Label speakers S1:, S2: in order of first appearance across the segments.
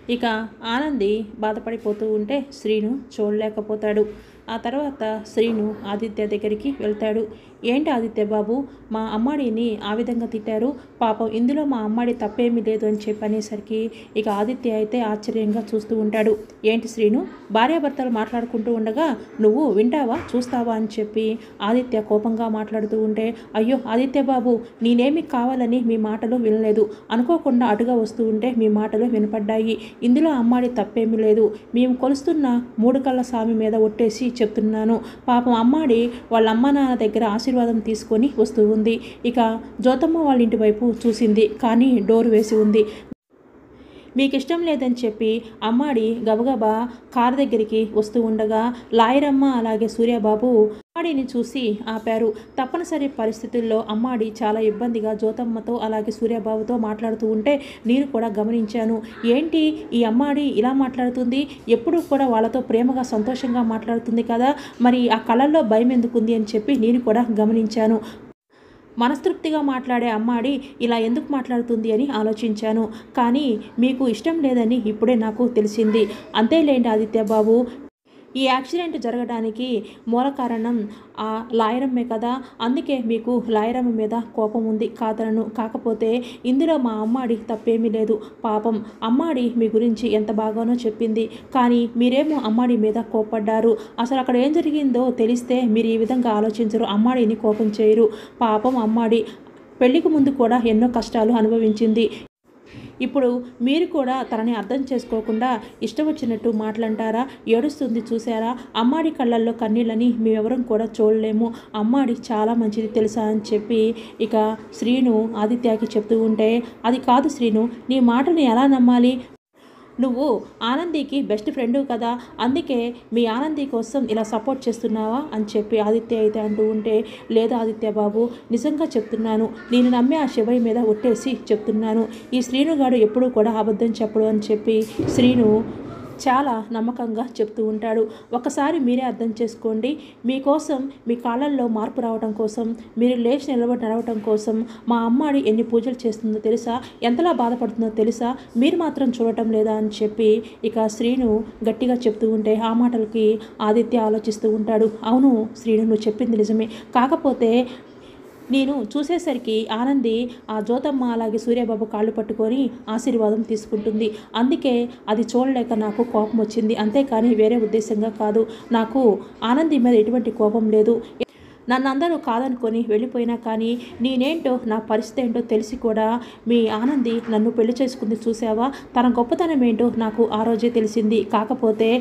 S1: ఇక ఆనంది బాధపడిపోతూ ఉంటే శ్రీను చూడలేకపోతాడు ఆ తర్వాత శ్రీను ఆదిత్య దగ్గరికి వెళ్తాడు ఏంటి ఆదిత్య బాబు మా అమ్మాడిని ఆ విధంగా తిట్టారు పాపం ఇందులో మా అమ్మాడి తప్పేమీ లేదు అని చెప్పి అనేసరికి ఇక ఆదిత్య అయితే ఆశ్చర్యంగా చూస్తూ ఉంటాడు ఏంటి శ్రీను భార్యాభర్తలు మాట్లాడుకుంటూ ఉండగా నువ్వు వింటావా చూస్తావా అని చెప్పి ఆదిత్య కోపంగా మాట్లాడుతూ ఉంటే అయ్యో ఆదిత్య బాబు నేనేమి కావాలని మీ మాటలు వినలేదు అనుకోకుండా అటుగా వస్తూ ఉంటే మీ మాటలు వినపడ్డాయి ఇందులో అమ్మాడి తప్పేమీ లేదు మేము కొలుస్తున్న మూడు కళ్ళ స్వామి మీద ఒట్టేసి చెప్తున్నాను పాపం అమ్మాడి వాళ్ళ అమ్మ నాన్న దగ్గర ఆశీర్వాదం తీసుకొని వస్తూ ఉంది ఇక జ్యోతమ్మ వాళ్ళ ఇంటి వైపు చూసింది కానీ డోర్ వేసి ఉంది మీకు ఇష్టం లేదని చెప్పి అమ్మాడి గబగబా కారు దగ్గరికి వస్తూ ఉండగా లాయరమ్మ అలాగే సూర్యబాబు అమ్మాడిని చూసి ఆపారు తప్పనిసరి పరిస్థితుల్లో అమ్మాడి చాలా ఇబ్బందిగా జ్యోతమ్మతో అలాగే సూర్యబాబుతో మాట్లాడుతూ ఉంటే నేను కూడా గమనించాను ఏంటి ఈ అమ్మాడి ఇలా మాట్లాడుతుంది ఎప్పుడు కూడా వాళ్ళతో ప్రేమగా సంతోషంగా మాట్లాడుతుంది కదా మరి ఆ కళల్లో భయం ఎందుకుంది అని చెప్పి నేను కూడా గమనించాను మనస్తృప్తిగా మాట్లాడే అమ్మాడి ఇలా ఎందుకు మాట్లాడుతుంది అని ఆలోచించాను కానీ మీకు ఇష్టం లేదని ఇప్పుడే నాకు తెలిసింది అంతేలేండి ఆదిత్య బాబు ఈ యాక్సిడెంట్ జరగడానికి మూల కారణం ఆ లాయరమ్మే కదా అందుకే మీకు లాయరమ్మ మీద కోపం ఉంది కాదనను కాకపోతే ఇందులో మా అమ్మాడి తప్పేమీ లేదు పాపం అమ్మాడి మీ గురించి ఎంత బాగానో చెప్పింది కానీ మీరేమో అమ్మాడి మీద కోపడ్డారు అసలు అక్కడ ఏం జరిగిందో తెలిస్తే మీరు ఈ విధంగా ఆలోచించరు అమ్మాడిని కోపం చేయరు పాపం అమ్మాడి పెళ్లికి ముందు కూడా ఎన్నో కష్టాలు అనుభవించింది ఇప్పుడు మీరు కూడా తనని అర్థం చేసుకోకుండా ఇష్టం వచ్చినట్టు మాటలంటారా ఏడుస్తుంది చూసారా అమ్మాడి కళ్ళల్లో కన్నీళ్ళని మేమెవరం కూడా చూడలేము అమ్మాడి చాలా మంచిది తెలుసా అని చెప్పి ఇక శ్రీను ఆదిత్యకి చెప్తూ ఉంటే అది కాదు శ్రీను నీ మాటని ఎలా నమ్మాలి నువ్వు ఆనందికి బెస్ట్ ఫ్రెండ్ కదా అందుకే మీ ఆనంది కోసం ఇలా సపోర్ట్ చేస్తున్నావా అని చెప్పి ఆదిత్య అయితే అంటూ ఉంటే లేదా ఆదిత్య బాబు నిజంగా చెప్తున్నాను నేను నమ్మే ఆ శివయ్య మీద ఒట్టేసి చెప్తున్నాను ఈ శ్రీనుగాడు ఎప్పుడూ కూడా అబద్ధం చెప్పడు అని చెప్పి శ్రీను చాలా నమ్మకంగా చెప్తూ ఉంటాడు ఒకసారి మీరే అర్థం చేసుకోండి మీకోసం మీ కాళ్ళల్లో మార్పు రావడం కోసం మీరు లేచి నిలబడి నడవటం కోసం మా అమ్మాడి ఎన్ని పూజలు చేస్తుందో తెలుసా ఎంతలా బాధపడుతుందో తెలుసా మీరు మాత్రం చూడటం లేదా అని చెప్పి ఇక శ్రీను గట్టిగా చెప్తూ ఉంటే ఆ మాటలకి ఆదిత్య ఆలోచిస్తూ ఉంటాడు అవును శ్రీను నువ్వు చెప్పింది నిజమే కాకపోతే నేను చూసేసరికి ఆనంది ఆ జ్యోతమ్మ అలాగే సూర్యబాబు కాళ్ళు పట్టుకొని ఆశీర్వాదం తీసుకుంటుంది అందుకే అది చూడలేక నాకు కోపం వచ్చింది అంతేకాని వేరే ఉద్దేశంగా కాదు నాకు ఆనంది మీద ఎటువంటి కోపం లేదు నన్ను అందరూ కాదనుకొని వెళ్ళిపోయినా కానీ నేనేంటో నా పరిస్థితి ఏంటో తెలిసి కూడా మీ ఆనంది నన్ను పెళ్లి చేసుకుంది చూసావా తన గొప్పతనం ఏంటో నాకు ఆ రోజే తెలిసింది కాకపోతే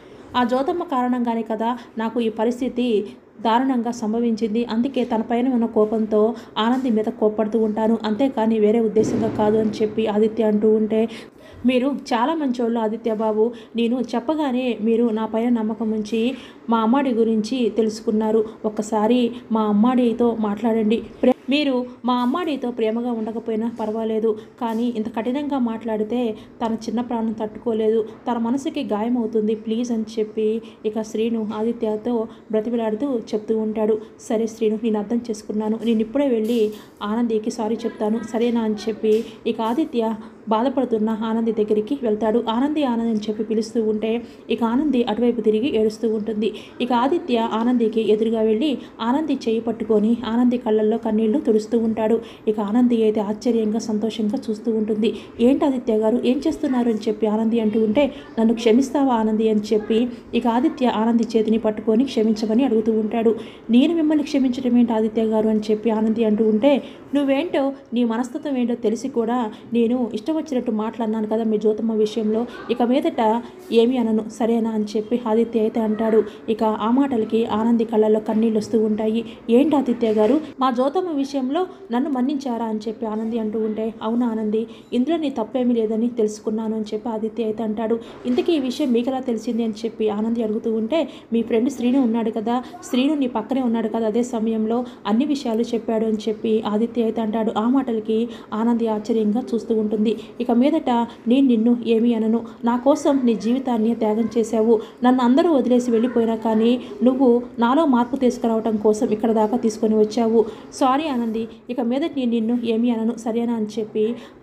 S1: ఆ జ్యోతమ్మ కారణంగానే కదా నాకు ఈ పరిస్థితి దారుణంగా సంభవించింది అందుకే తన పైన ఉన్న కోపంతో ఆనంది మీద కోప్పడుతూ ఉంటాను అంతేకాని వేరే ఉద్దేశంగా కాదు అని చెప్పి ఆదిత్య అంటూ ఉంటే మీరు చాలా మంచోళ్ళు ఆదిత్య బాబు నేను చెప్పగానే మీరు నా పైన నమ్మకం ఉంచి మా అమ్మాడి గురించి తెలుసుకున్నారు ఒక్కసారి మా అమ్మాడితో మాట్లాడండి ప్రే మీరు మా అమ్మాడితో ప్రేమగా ఉండకపోయినా పర్వాలేదు కానీ ఇంత కఠినంగా మాట్లాడితే తన చిన్న ప్రాణం తట్టుకోలేదు తన మనసుకి గాయం అవుతుంది ప్లీజ్ అని చెప్పి ఇక శ్రీను ఆదిత్యతో బ్రతిమిలాడుతూ చెప్తూ ఉంటాడు సరే శ్రీను నేను అర్థం చేసుకున్నాను నేను ఇప్పుడే వెళ్ళి ఆనందికి సారీ చెప్తాను సరేనా అని చెప్పి ఇక ఆదిత్య బాధపడుతున్న ఆనంది దగ్గరికి వెళ్తాడు ఆనంది ఆనంది అని చెప్పి పిలుస్తూ ఉంటే ఇక ఆనంది అటువైపు తిరిగి ఏడుస్తూ ఉంటుంది ఇక ఆదిత్య ఆనందికి ఎదురుగా వెళ్ళి ఆనంది చేయి పట్టుకొని ఆనంది కళ్ళల్లో కన్నీళ్లు తుడుస్తూ ఉంటాడు ఇక ఆనంది అయితే ఆశ్చర్యంగా సంతోషంగా చూస్తూ ఉంటుంది ఏంటి ఆదిత్య గారు ఏం చేస్తున్నారు అని చెప్పి ఆనంది అంటూ ఉంటే నన్ను క్షమిస్తావా ఆనంది అని చెప్పి ఇక ఆదిత్య ఆనంది చేతిని పట్టుకొని క్షమించమని అడుగుతూ ఉంటాడు నేను మిమ్మల్ని క్షమించడం ఏంటి ఆదిత్య గారు అని చెప్పి ఆనంది అంటూ ఉంటే నువ్వేంటో నీ మనస్తత్వం ఏంటో తెలిసి కూడా నేను ఇష్టం వచ్చినట్టు మాట్లాడినాను కదా మీ జ్యోతమ్మ విషయంలో ఇక మీదట ఏమీ అనను సరేనా అని చెప్పి ఆదిత్య అయితే అంటాడు ఇక ఆ మాటలకి ఆనంది కళ్ళల్లో కన్నీళ్ళు వస్తూ ఉంటాయి ఏంటి ఆదిత్య గారు మా జ్యోతమ్మ విషయంలో నన్ను మన్నించారా అని చెప్పి ఆనంది అంటూ ఉంటే అవును ఆనంది ఇందులో నీ తప్పేమీ లేదని తెలుసుకున్నాను అని చెప్పి ఆదిత్య అయితే అంటాడు ఇంతకీ ఈ విషయం మీకెలా తెలిసింది అని చెప్పి ఆనంది అడుగుతూ ఉంటే మీ ఫ్రెండ్ శ్రీను ఉన్నాడు కదా శ్రీను నీ పక్కనే ఉన్నాడు కదా అదే సమయంలో అన్ని విషయాలు చెప్పాడు అని చెప్పి ఆదిత్య అయితే అంటాడు ఆ మాటలకి ఆనంది ఆశ్చర్యంగా చూస్తూ ఉంటుంది ఇక మీదట నేను నిన్ను ఏమీ అనను నా కోసం నీ జీవితాన్ని త్యాగం చేశావు నన్ను అందరూ వదిలేసి వెళ్ళిపోయినా కానీ నువ్వు నాలో మార్పు తీసుకురావటం కోసం ఇక్కడ దాకా తీసుకొని వచ్చావు సారీ ఆనంది ఇక మీదట నేను నిన్ను ఏమీ అనను సరేనా అని చెప్పి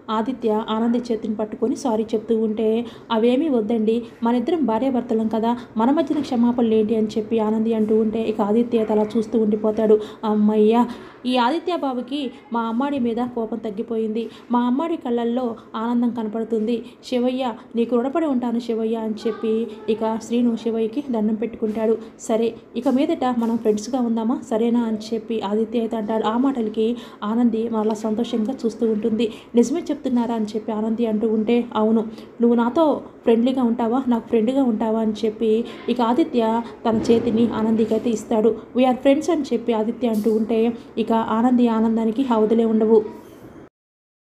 S1: ఆదిత్య ఆనంది చేతిని పట్టుకొని సారీ చెప్తూ ఉంటే అవేమీ వద్దండి మన ఇద్దరం భార్యాభర్తలం కదా మన మధ్యన క్షమాపణలు ఏంటి అని చెప్పి ఆనంది అంటూ ఉంటే ఇక ఆదిత్య తల చూస్తూ ఉండిపోతాడు అమ్మయ్యా ఈ ఆదిత్య బాబుకి మా అమ్మాడి మీద కోపం తగ్గిపోయింది మా అమ్మాడి కళ్ళల్లో ఆనందం కనపడుతుంది శివయ్య నీకు రుణపడి ఉంటాను శివయ్య అని చెప్పి ఇక శ్రీను శివయ్యకి దండం పెట్టుకుంటాడు సరే ఇక మీదట మనం ఫ్రెండ్స్గా ఉందామా సరేనా అని చెప్పి ఆదిత్య అయితే అంటాడు ఆ మాటలకి ఆనంది మరలా సంతోషంగా చూస్తూ ఉంటుంది నిజమే చెప్తున్నారా అని చెప్పి ఆనంది అంటూ ఉంటే అవును నువ్వు నాతో ఫ్రెండ్లీగా ఉంటావా నాకు ఫ్రెండ్గా ఉంటావా అని చెప్పి ఇక ఆదిత్య తన చేతిని ఆనందికి అయితే ఇస్తాడు వీఆర్ ఫ్రెండ్స్ అని చెప్పి ఆదిత్య అంటూ ఉంటే ఇక ఆనంది ఆనందానికి హౌదులే ఉండవు